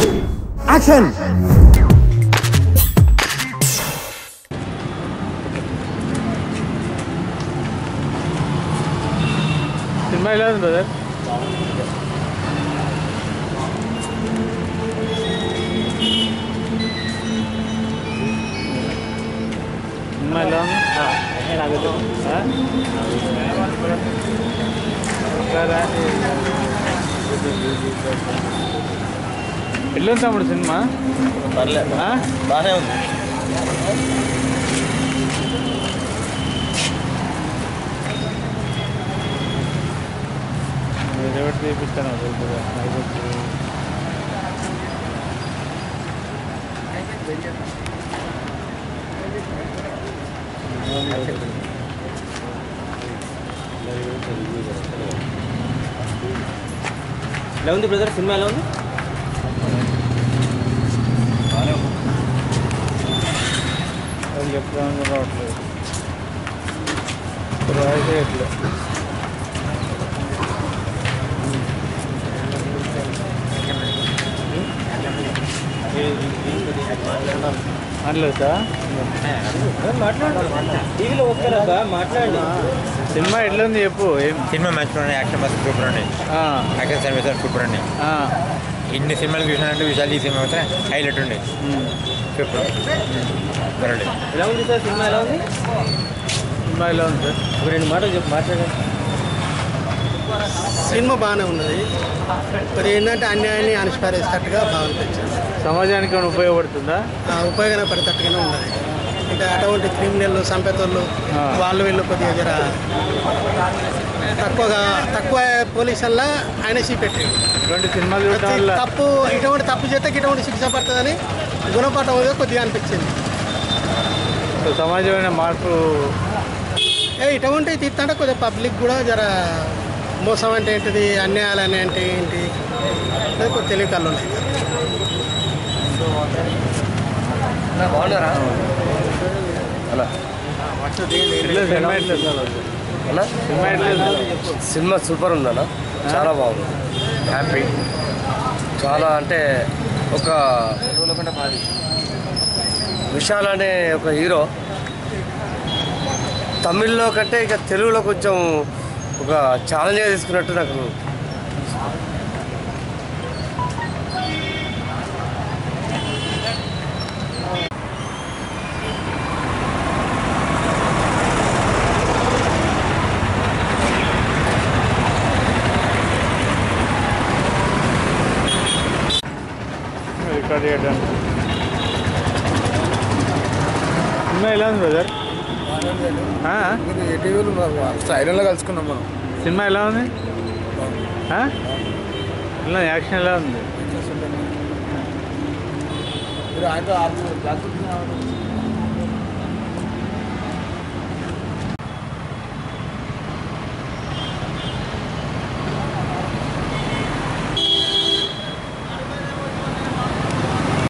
Action cinema ఎలా ఉంది brother cinema ఎలా ఉంది ఆ? ఒకసారి రాండి. ఎట్లుంది తమ్ముడు సినిమా పర్లేదు ఆ? బాగానే ఉంది రేవటి తీపిస్తాను ఎలా ఉంది బ్రదర్ సినిమా ఎలా ఉంది అది చెప్పడానికి రావట్లేదు రాయితే ఎట్లా అనలేదా టీవీలో వస్తారా మాట్లాడండి సినిమా ఎట్లుంది చెప్పు ఏం సినిమా మంచిగా ఉన్నాయి యాక్షన్ మస్తు సూపర్ ఉన్నాయి ఆ, యాక్షన్ సన్నివేశాలు సూపర్ ఉన్నాయి ఆ, ఇన్ని సినిమాలు చూసినానంటే విశాల్ ఈ సినిమా మాత్రం హైలైట్ ఉండే ఉమ్. సూపర్ పర్వాలేదు ఎలా ఉంది సార్ సినిమా ఎలా ఉంది సినిమా ఎలా ఉంది సార్ ఒక రెండు మాటలు చెప్పు మాట్లాడండి సినిమా బాగానే ఉన్నది మరి ఏంటంటే అన్యాయాన్ని అనుస్మరిస్తట్టుగా బాగుంటుంది సమాజానికి ఏమైనా ఉపయోగపడుతుందా ఆ, ఉపయోగపడేటట్టుగానే ఉన్నది అంటే అటువంటి క్రిమినల్ సంపేతలు ఆ. వాళ్ళు వీళ్ళు కొద్దిగా జర తక్కువగా తక్కువ పోలీసుల్లో ఆయన చూపెట్టాడు ఇటువంటి సినిమాలు చూడటం వల్ల తప్పు ఇటువంటి తప్పు చేస్తే ఇటువంటి శిక్ష పడుతుందని గుణపాఠం అనేది కొద్దిగా అనిపించింది సమాజమైన మార్పు ఏ ఇటువంటి తీర్థంటే కొద్దిగా పబ్లిక్ కూడా జర మోసం అంటే ఏంటిది అన్యాయాలు అని అంటే ఏంటి అనేది కొద్దిగా తెలివికల్లు ఉన్నాయి బాగున్నారా ఎట్లా సినిమా ఎట్లా సినిమా ఎట్లా సినిమా సూపర్ ఉందన్న చాలా బాగుంది హ్యాపీ చాలా అంటే ఒక విశాల్ అనే ఒక హీరో తమిళ్లో కంటే ఇక తెలుగులో కొంచెం ఒక ఛాలెంజ్గా తీసుకున్నట్టు నాకు రికార్డ్ చేయడానికి సినిమా ఎలా ఉంది బ్రదర్ టీవీలో సైలెంట్లో కలుసుకున్నాం మనం సినిమా ఎలా ఉంది ఆ? ఎలా ఉంది? యాక్షన్ ఎలా ఉంది మీరు ఆయనతో ఆరు